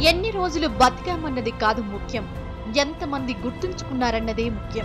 ఎన్ని రోజులు బతికామన్నది కాదు ముఖ్యం ఎంతమంది గుర్తుంచుకున్నారన్నదే ముఖ్యం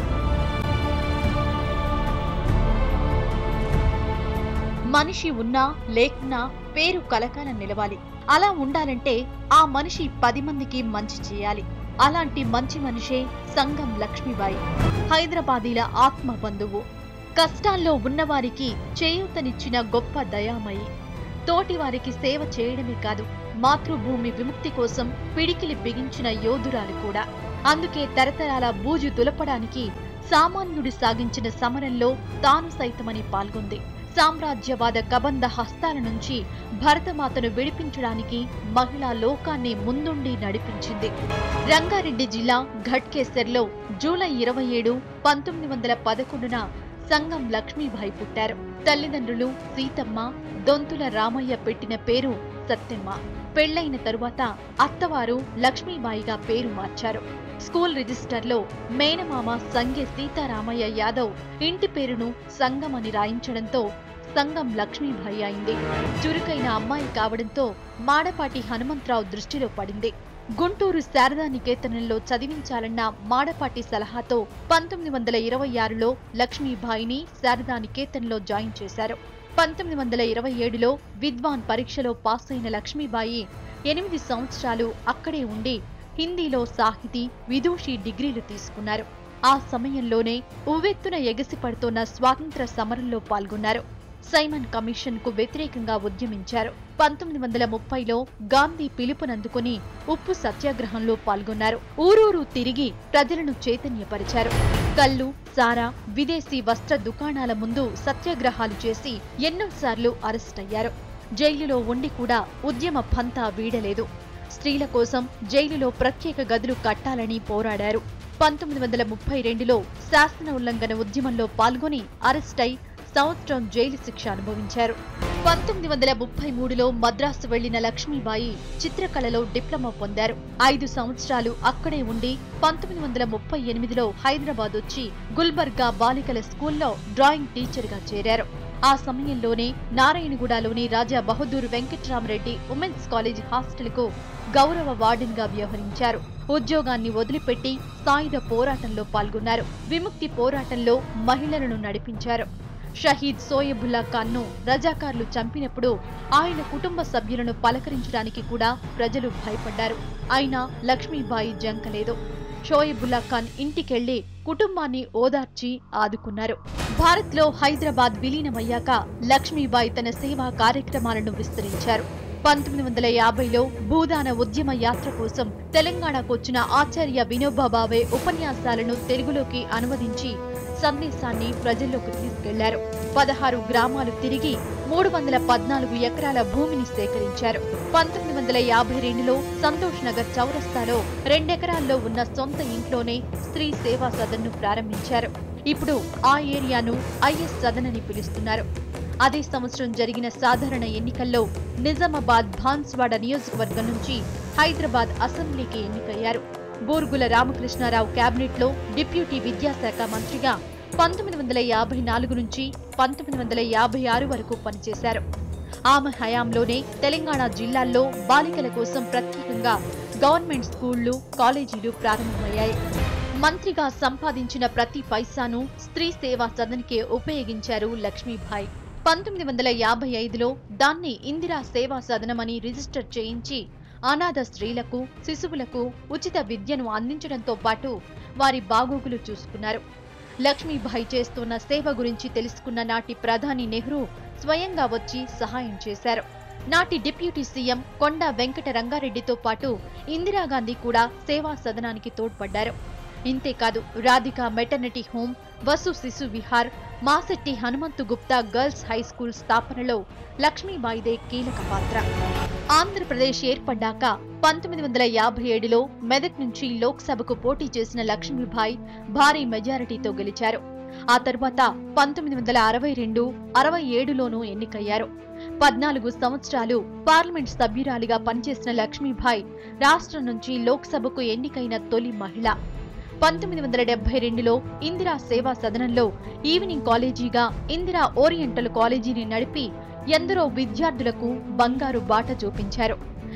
మనిషి ఉన్నా లేకున్నా పేరు కలకాలం నిలవాలి అలా ఉండాలంటే ఆ మనిషి పది మందికి మంచి చేయాలి అలాంటి మంచి మనిషే సంగం లక్ష్మీబాయి హైదరాబాదీల ఆత్మ బంధువు కష్టాల్లో ఉన్నవారికి చేయూతనిచ్చిన గొప్ప దయామయి తోటి వారికి సేవ చేయడమే కాదు మాతృభూమి విముక్తి కోసం పిడికిలి బిగించిన యోధురాలు కూడా అందుకే తరతరాల బూజు దులపడానికి సామాన్యుడు సాగించిన సమరంలో తాను సైతమని పాల్గొంది సామ్రాజ్యవాద కబంధ హస్తాల నుంచి భరతమాతను విడిపించడానికి మహిళా లోకాన్ని ముందుండి నడిపించింది రంగారెడ్డి జిల్లా ఘట్కేసర్లో జూలై ఇరవై ఏడు పంతొమ్మిది వందల పదకొండున సంగం లక్ష్మీబాయి పుట్టారు తల్లిదండ్రులు సీతమ్మ దొంతుల రామయ్య పెట్టిన పేరు సత్యమ్మ పెళ్లైన తరువాత అత్తవారు లక్ష్మీబాయిగా పేరు మార్చారు స్కూల్ రిజిస్టర్లో మేనమామ సంగే సీతారామయ్య యాదవ్ ఇంటి పేరును సంగం అని రాయించడంతో సంగం లక్ష్మీబాయి అయింది చురుకైన అమ్మాయి కావడంతో మాడపాటి హనుమంతరావు దృష్టిలో పడింది గుంటూరు శారదా నికేతనంలో చదివించాలన్న మాడపాటి సలహాతో పంతొమ్మిది వందల ఇరవై ఆరులో లక్ష్మీబాయిని శారదా నికేతన్లో జాయిన్ చేశారు పంతొమ్మిది వందల ఇరవై ఏడులో విద్వాన్ పరీక్షలో పాస్ అయిన లక్ష్మీబాయి ఎనిమిది సంవత్సరాలు అక్కడే ఉండి హిందీలో సాహితీ విదూషి డిగ్రీలు తీసుకున్నారు ఆ సమయంలోనే ఉవ్వెత్తున ఎగసిపడుతోన్న స్వాతంత్ర సమరంలో పాల్గొన్నారు సైమన్ కమిషన్ కు వ్యతిరేకంగా ఉద్యమించారు పంతొమ్మిది వందల ముప్పైలో గాంధీ పిలుపునందుకుని ఉప్పు సత్యాగ్రహంలో పాల్గొన్నారు ఊరూరు తిరిగి ప్రజలను చైతన్యపరిచారు కళ్ళు సారా విదేశీ వస్త్ర దుకాణాల ముందు సత్యాగ్రహాలు చేసి ఎన్నోసార్లు అరెస్ట్ అయ్యారు జైలులో ఉండి కూడా ఉద్యమ పంతా వీడలేదు స్త్రీల కోసం జైలులో ప్రత్యేక గదులు కట్టాలని పోరాడారు పంతొమ్మిది వందల ముప్పై రెండులో శాసన ఉల్లంఘన ఉద్యమంలో పాల్గొని అరెస్ట్ అయి సంవత్సరం జైలు శిక్ష అనుభవించారు పంతొమ్మిది వందల ముప్పై మూడులో మద్రాసు వెళ్లిన లక్ష్మీబాయి చిత్రకళలో డిప్లొమా పొందారు ఐదు సంవత్సరాలు అక్కడే ఉండి పంతొమ్మిది వందల ముప్పై ఎనిమిదిలో హైదరాబాద్ వచ్చి గుల్బర్గా బాలికల స్కూల్లో డ్రాయింగ్ టీచర్గా చేరారు ఆ సమయంలోనే నారాయణగూడలోని రాజా బహదూర్ వెంకట్రామరెడ్డి ఉమెన్స్ కాలేజ్ హాస్టల్కు గౌరవ వార్డెన్గా వ్యవహరించారు ఉద్యోగాన్ని వదిలిపెట్టి సాయుధ పోరాటంలో పాల్గొన్నారు విముక్తి పోరాటంలో మహిళలను నడిపించారు షహీద్ సోయబుల్లా ఖాన్ను రజాకార్లు చంపినప్పుడు ఆయన కుటుంబ సభ్యులను పలకరించడానికి కూడా ప్రజలు భయపడ్డారు అయినా లక్ష్మీబాయి జంకలేదు షోయబుల్లా ఖాన్ ఇంటికెళ్లి కుటుంబాన్ని ఓదార్చి ఆదుకున్నారు భారత్లో హైదరాబాద్ విలీనమయ్యాక లక్ష్మీబాయి తన సేవా కార్యక్రమాలను విస్తరించారు పంతొమ్మిది వందల యాభైలో భూదాన ఉద్యమ యాత్ర కోసం తెలంగాణకొచ్చిన ఆచార్య వినోబా భావే ఉపన్యాసాలను తెలుగులోకి అనువదించి సందేశాన్ని ప్రజల్లోకి తీసుకెళ్లారు పదహారు గ్రామాలు తిరిగి మూడు వందల పద్నాలుగు ఎకరాల భూమిని సేకరించారు పంతొమ్మిది వందల యాభై రెండులో సంతోష్ నగర్ చౌరస్తాలో రెండెకరాల్లో ఉన్న సొంత ఇంట్లోనే స్త్రీ సేవా సదన్ను ప్రారంభించారు ఇప్పుడు ఆ ఏరియాను ఐఎస్ సదన్ అని పిలుస్తున్నారు అదే సంవత్సరం జరిగిన సాధారణ ఎన్నికల్లో నిజామాబాద్ బాన్స్వాడ నియోజకవర్గం నుంచి హైదరాబాద్ అసెంబ్లీకి ఎన్నికయ్యారు బోర్గుల రామకృష్ణారావు కేబినెట్లో డిప్యూటీ విద్యాశాఖ మంత్రిగా పంతొమ్మిది వందల యాభై నాలుగు నుంచి పంతొమ్మిది వందల యాభై ఆరు వరకు పనిచేశారు ఆమె హయాంలోనే తెలంగాణ జిల్లాల్లో బాలికల కోసం ప్రత్యేకంగా గవర్నమెంట్ స్కూళ్లు కాలేజీలు ప్రారంభమయ్యాయి మంత్రిగా సంపాదించిన ప్రతి పైసాను స్త్రీ సేవా సదన్కే ఉపయోగించారు లక్ష్మీభాయ్ పంతొమ్మిది వందల యాభై ఐదులో దాన్ని ఇందిరా సేవా సదనమని రిజిస్టర్ చేయించి అనాథ స్త్రీలకు శిశువులకు ఉచిత విద్యను అందించడంతో పాటు వారి బాగోగులు చూసుకున్నారు లక్ష్మీభాయ్ చేస్తున్న సేవ గురించి తెలుసుకున్న నాటి ప్రధాని నెహ్రూ స్వయంగా వచ్చి సహాయం చేశారు నాటి డిప్యూటీ సీఎం కొండ వెంకట రంగారెడ్డితో పాటు ఇందిరాగాంధీ కూడా సేవా సదనానికి తోడ్పడ్డారు ఇంతేకాదు Radhika maternity home Vasu Shishu Vihar Masetti Hanumanthu Gupta girls high school స్థాపనలో లక్ష్మీబాయిదే కీలక పాత్ర ఆంధ్రప్రదేశ్ ఏర్పడ్డాక పంతొమ్మిది వందల యాభై ఏడులో మెదక్ నుంచి లోక్సభకు పోటీ చేసిన లక్ష్మీబాయి భారీ మెజారిటీతో గెలిచారు ఆ తర్వాత పంతొమ్మిది వందల అరవై రెండు అరవై ఏడులోనూ ఎన్నికయ్యారు పద్నాలుగు సంవత్సరాలు పార్లమెంట్ సభ్యురాలిగా పనిచేసిన లక్ష్మీబాయి రాష్ట్రం నుంచి లోక్సభకు ఎన్నికైన తొలి మహిళ పంతొమ్మిది వందల డెబ్బై రెండులో ఇందిరా సేవా సదనంలో ఈవినింగ్ కాలేజీగా ఇందిరా ఓరియంటల్ కాలేజీని నడిపి ఎందరో విద్యార్థులకు బంగారు బాట చూపించారు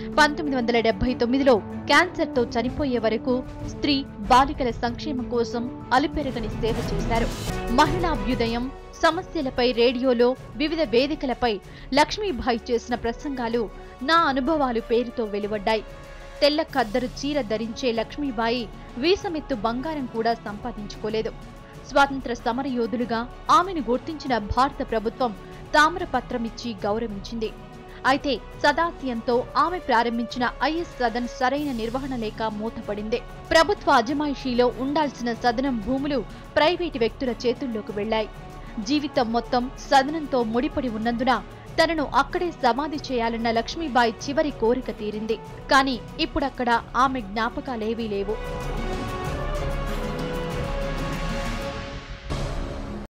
పంతొమ్మిది వందల డెబ్బై తొమ్మిదిలో క్యాన్సర్తో చనిపోయే వరకు స్త్రీ బాలికల సంక్షేమం కోసం అలుపెరగని సేవ చేశారు మహిళాభ్యుదయం సమస్యలపై రేడియోలో వివిధ వేదికలపై లక్ష్మీబాయి చేసిన ప్రసంగాలు నా అనుభవాలు పేరుతో వెలువడ్డాయి తెల్ల ఖద్దరు చీర ధరించే లక్ష్మీబాయి వీసమెత్తు బంగారం కూడా సంపాదించుకోలేదు స్వాతంత్ర సమరయోధులుగా ఆమెను గుర్తించిన భారత ప్రభుత్వం తామ్రపత్రం ఇచ్చి గౌరవించింది అయితే సదాశయంతో ఆమె ప్రారంభించిన ఐఎస్ సదన్ సరైన నిర్వహణ లేక మూతపడింది ప్రభుత్వ అజమాయిషీలో ఉండాల్సిన సదనం భూములు ప్రైవేటు వ్యక్తుల చేతుల్లోకి వెళ్లాయి జీవితం మొత్తం సదనంతో ముడిపడి ఉన్నందున తనను అక్కడే సమాధి చేయాలన్న లక్ష్మీబాయి చివరి కోరిక తీరింది కానీ ఇప్పుడక్కడ ఆమె జ్ఞాపకాలేవీ లేవు